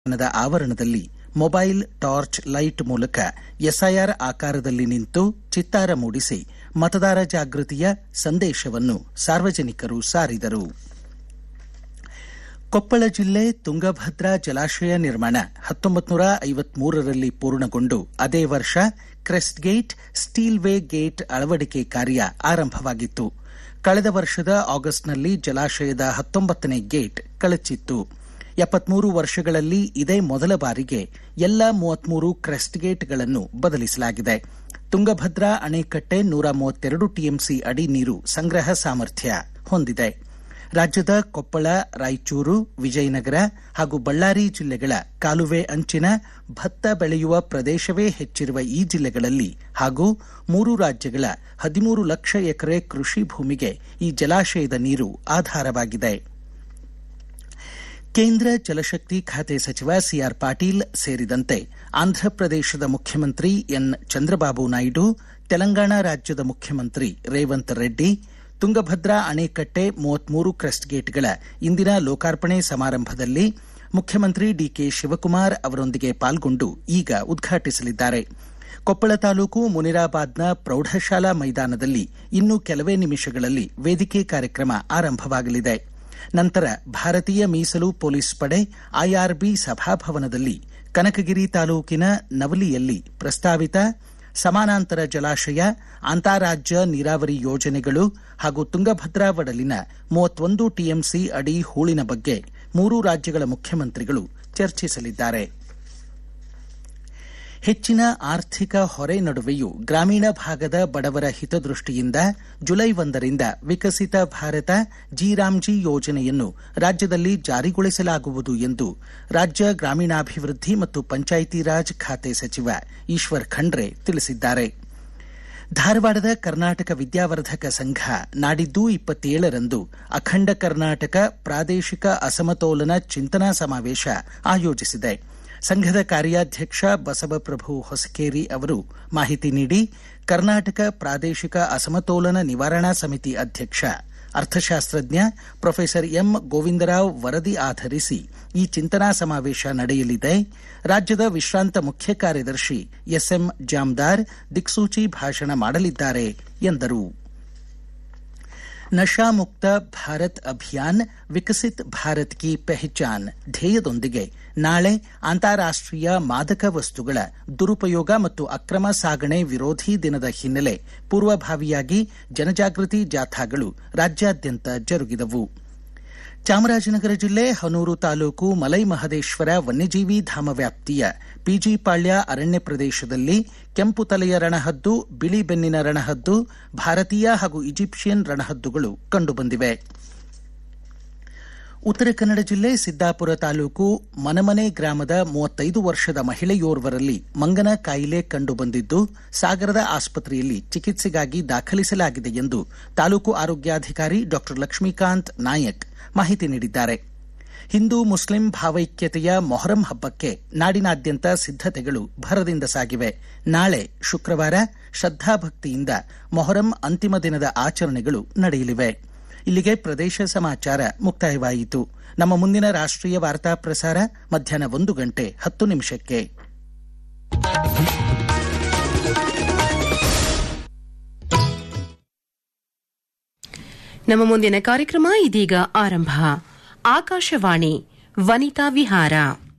ದೇವಸ್ಥಾನದ ಆವರಣದಲ್ಲಿ mobile torch light ಮೂಲಕ ಎಸ್ಐಆರ್ ಆಕಾರದಲ್ಲಿ ನಿಂತು ಚಿತ್ತಾರ ಮೂಡಿಸಿ ಮತದಾರ ಜಾಗೃತಿಯ ಸಂದೇಶವನ್ನು ಸಾರ್ವಜನಿಕರು ಸಾರಿದರು ಕೊಪ್ಪಳ ಜಿಲ್ಲೆ ತುಂಗಭದ್ರಾ ಜಲಾಶಯ ನಿರ್ಮಾಣ ಹತ್ತೊಂಬತ್ತು ನೂರ ಐವತ್ಮೂರರಲ್ಲಿ ಪೂರ್ಣಗೊಂಡು ಅದೇ ವರ್ಷ crest gate steel way gate ಅಳವಡಿಕೆ ಕಾರ್ಯ ಆರಂಭವಾಗಿತ್ತು ಕಳೆದ ವರ್ಷದ ಆಗಸ್ಟ್ನಲ್ಲಿ ಜಲಾಶಯದ ಹತ್ತೊಂಬತ್ತನೇ ಗೇಟ್ ಕಳಚಿತ್ತು ಎಪ್ಪತ್ಮೂರು ವರ್ಷಗಳಲ್ಲಿ ಇದೇ ಮೊದಲ ಬಾರಿಗೆ ಎಲ್ಲ ಮೂವತ್ಮೂರು ಕ್ರೆಸ್ಟ್ ಗೇಟ್ಗಳನ್ನು ಬದಲಿಸಲಾಗಿದೆ ತುಂಗಭದ್ರಾ ಅಣೆಕಟ್ಟೆ ನೂರ ಮೂವತ್ತೆರಡು ಟಿಎಂಸಿ ಅಡಿ ನೀರು ಸಂಗ್ರಹ ಸಾಮರ್ಥ್ಯ ಹೊಂದಿದೆ ರಾಜ್ಯದ ಕೊಪ್ಪಳ ರಾಯಚೂರು ವಿಜಯನಗರ ಹಾಗೂ ಬಳ್ಳಾರಿ ಜಿಲ್ಲೆಗಳ ಕಾಲುವೆ ಅಂಚಿನ ಭತ್ತ ಬೆಳೆಯುವ ಪ್ರದೇಶವೇ ಹೆಚ್ಚಿರುವ ಈ ಜಿಲ್ಲೆಗಳಲ್ಲಿ ಹಾಗೂ ಮೂರು ರಾಜ್ಯಗಳ ಹದಿಮೂರು ಲಕ್ಷ ಎಕರೆ ಕೃಷಿ ಭೂಮಿಗೆ ಈ ಜಲಾಶಯದ ನೀರು ಆಧಾರವಾಗಿದೆ ಕೇಂದ್ರ ಜಲಶಕ್ತಿ ಖಾತೆ ಸಚಿವ ಸಿಆರ್ ಪಾಟೀಲ್ ಸೇರಿದಂತೆ ಆಂಧ್ರಪ್ರದೇಶದ ಮುಖ್ಯಮಂತ್ರಿ ಎನ್ ಚಂದ್ರಬಾಬು ನಾಯ್ಡು ತೆಲಂಗಾಣ ರಾಜ್ಯದ ಮುಖ್ಯಮಂತ್ರಿ ರೇವಂತ್ ರೆಡ್ಡಿ ತುಂಗಭದ್ರಾ ಅಣೆಕಟ್ಟೆ ಮೂವತ್ಮೂರು ಕ್ರೆಸ್ಟ್ ಗೇಟ್ಗಳ ಇಂದಿನ ಲೋಕಾರ್ಪಣೆ ಸಮಾರಂಭದಲ್ಲಿ ಮುಖ್ಯಮಂತ್ರಿ ಡಿಕೆ ಶಿವಕುಮಾರ್ ಅವರೊಂದಿಗೆ ಪಾಲ್ಗೊಂಡು ಈಗ ಉದ್ಘಾಟಿಸಲಿದ್ದಾರೆ ಕೊಪ್ಪಳ ತಾಲೂಕು ಮುನಿರಾಬಾದ್ನ ಪ್ರೌಢಶಾಲಾ ಮೈದಾನದಲ್ಲಿ ಇನ್ನು ಕೆಲವೇ ನಿಮಿಷಗಳಲ್ಲಿ ವೇದಿಕೆ ಕಾರ್ಯಕ್ರಮ ಆರಂಭವಾಗಲಿದೆ ನಂತರ ಭಾರತೀಯ ಮೀಸಲು ಪೊಲೀಸ್ ಪಡೆ ಐಆರ್ಬಿ ಸಭಾಭವನದಲ್ಲಿ ಕನಕಗಿರಿ ತಾಲೂಕಿನ ನವಲಿಯಲ್ಲಿ ಪ್ರಸ್ತಾವಿತ ಸಮಾನಾಂತರ ಜಲಾಶಯ ಅಂತಾರಾಜ್ಯ ನೀರಾವರಿ ಯೋಜನೆಗಳು ಹಾಗೂ ತುಂಗಭದ್ರಾ ಒಡಲಿನ ಮೂವತ್ತೊಂದು ಟಿಎಂಸಿ ಅಡಿ ಹೂಳಿನ ಬಗ್ಗೆ ಮೂರೂ ರಾಜ್ಯಗಳ ಮುಖ್ಯಮಂತ್ರಿಗಳು ಚರ್ಚಿಸಲಿದ್ದಾರೆ ಹೆಚ್ಚಿನ ಆರ್ಥಿಕ ಹೊರೆ ನಡುವೆಯೂ ಗ್ರಾಮೀಣ ಭಾಗದ ಬಡವರ ಹಿತದೃಷ್ಟಿಯಿಂದ ಜುಲೈ ಒಂದರಿಂದ ವಿಕಸಿತ ಭಾರತ ಜಿರಾಮ್ಜಿ ಯೋಜನೆಯನ್ನು ರಾಜ್ಯದಲ್ಲಿ ಜಾರಿಗೊಳಿಸಲಾಗುವುದು ಎಂದು ರಾಜ್ಯ ಗ್ರಾಮೀಣಾಭಿವೃದ್ಧಿ ಮತ್ತು ಪಂಚಾಯಿತಿ ರಾಜ್ ಖಾತೆ ಸಚಿವ ಈಶ್ವರ್ ಖಂಡ್ರೆ ತಿಳಿಸಿದ್ದಾರೆ ಧಾರವಾಡದ ಕರ್ನಾಟಕ ವಿದ್ಯಾವರ್ಧಕ ಸಂಘ ನಾಡಿದ್ದು ಇಪ್ಪತ್ತೇಳರಂದು ಅಖಂಡ ಕರ್ನಾಟಕ ಪ್ರಾದೇಶಿಕ ಅಸಮತೋಲನ ಚಿಂತನಾ ಸಮಾವೇಶ ಆಯೋಜಿಸಿದೆ ಸಂಘದ ಕಾರ್ಯಾಧ್ಯಕ್ಷ ಬಸವಪ್ರಭು ಹೊಸಕೇರಿ ಅವರು ಮಾಹಿತಿ ನೀಡಿ ಕರ್ನಾಟಕ ಪ್ರಾದೇಶಿಕ ಅಸಮತೋಲನ ನಿವಾರಣಾ ಸಮಿತಿ ಅಧ್ಯಕ್ಷ ಅರ್ಥಶಾಸ್ತ್ರಜ್ಞ ಪ್ರೊಫೆಸರ್ ಎಂ ಗೋವಿಂದರಾವ್ ವರದಿ ಆಧರಿಸಿ ಈ ಚಿಂತನಾ ಸಮಾವೇಶ ನಡೆಯಲಿದೆ ರಾಜ್ಯದ ವಿಶ್ರಾಂತ ಮುಖ್ಯ ಕಾರ್ಯದರ್ಶಿ ಎಸ್ಎಂ ಜಾಮ್ದಾರ್ ದಿಕ್ಸೂಚಿ ಭಾಷಣ ಮಾಡಲಿದ್ದಾರೆ ಎಂದರು ನಶಾ ಮುಕ್ತ ಭಾರತ್ ಅಭಿಯಾನ್ ವಿಕಸಿತ್ ಭಾರತ್ ಕಿ ಪೆಹಚಾನ್ ಧ್ಯೇಯದೊಂದಿಗೆ ನಾಳೆ ಅಂತಾರಾಷ್ಟೀಯ ಮಾದಕ ವಸ್ತುಗಳ ದುರುಪಯೋಗ ಮತ್ತು ಅಕ್ರಮ ಸಾಗಣೆ ವಿರೋಧಿ ದಿನದ ಹಿನ್ನೆಲೆ ಪೂರ್ವಭಾವಿಯಾಗಿ ಜನಜಾಗೃತಿ ಜಾಥಾಗಳು ರಾಜ್ಯಾದ್ಯಂತ ಜರುಗಿದವು ಚಾಮರಾಜನಗರ ಜಿಲ್ಲೆ ಹನೂರು ತಾಲೂಕು ಮಲೈ ಮಹದೇಶ್ವರ ವನ್ಯಜೀವಿ ಧಾಮ ವ್ಯಾಪ್ತಿಯ ಪಿಜಿಪಾಳ್ಯ ಅರಣ್ಯ ಪ್ರದೇಶದಲ್ಲಿ ಕೆಂಪು ತಲೆಯ ರಣಹದ್ದು ಬಿಳಿ ಬೆನ್ನಿನ ರಣಹದ್ದು ಭಾರತೀಯ ಹಾಗೂ ಈಜಿಪ್ಷಿಯನ್ ರಣಹದ್ದುಗಳು ಕಂಡುಬಂದಿವೆ ಉತ್ತರ ಕನ್ನಡ ಜಿಲ್ಲೆ ಸಿದ್ದಾಪುರ ತಾಲೂಕು ಮನಮನೆ ಗ್ರಾಮದ ಮೂವತ್ತೈದು ವರ್ಷದ ಮಹಿಳೆಯೋರ್ವರಲ್ಲಿ ಮಂಗನ ಕಾಯಿಲೆ ಕಂಡುಬಂದಿದ್ದು ಸಾಗರದ ಆಸ್ಪತ್ರೆಯಲ್ಲಿ ಚಿಕಿತ್ಸೆಗಾಗಿ ದಾಖಲಿಸಲಾಗಿದೆ ಎಂದು ತಾಲೂಕು ಆರೋಗ್ಯಾಧಿಕಾರಿ ಡಾ ಲಕ್ಷ್ಮೀಕಾಂತ್ ನಾಯಕ್ ಮಾಹಿತಿ ನೀಡಿದ್ದಾರೆ ಹಿಂದೂ ಮುಸ್ಲಿಂ ಭಾವೈಕ್ಯತೆಯ ಮೊಹರಂ ಹಬ್ಬಕ್ಕೆ ನಾಡಿನಾದ್ಯಂತ ಸಿದ್ದತೆಗಳು ಭರದಿಂದ ಸಾಗಿವೆ ನಾಳೆ ಶುಕ್ರವಾರ ಶ್ರದ್ದಾಭಕ್ತಿಯಿಂದ ಮೊಹರಂ ಅಂತಿಮ ದಿನದ ಆಚರಣೆಗಳು ನಡೆಯಲಿವೆ ಇಲ್ಲಿಗೆ ಪ್ರದೇಶ ಸಮಾಚಾರ ಮುಕ್ತಾಯವಾಯಿತು ನಮ್ಮ ಮುಂದಿನ ರಾಷ್ಟ್ರೀಯ ವಾರ್ತಾ ಪ್ರಸಾರ ಮಧ್ಯಾಹ್ನ ಒಂದು ಗಂಟೆ ಹತ್ತು ನಿಮಿಷಕ್ಕೆ ನಮ್ಮ ಮುಂದಿನ ಕಾರ್ಯಕ್ರಮ ಇದೀಗ ಆರಂಭ ಆಕಾಶವಾಣಿ ವನಿತಾ ವಿಹಾರ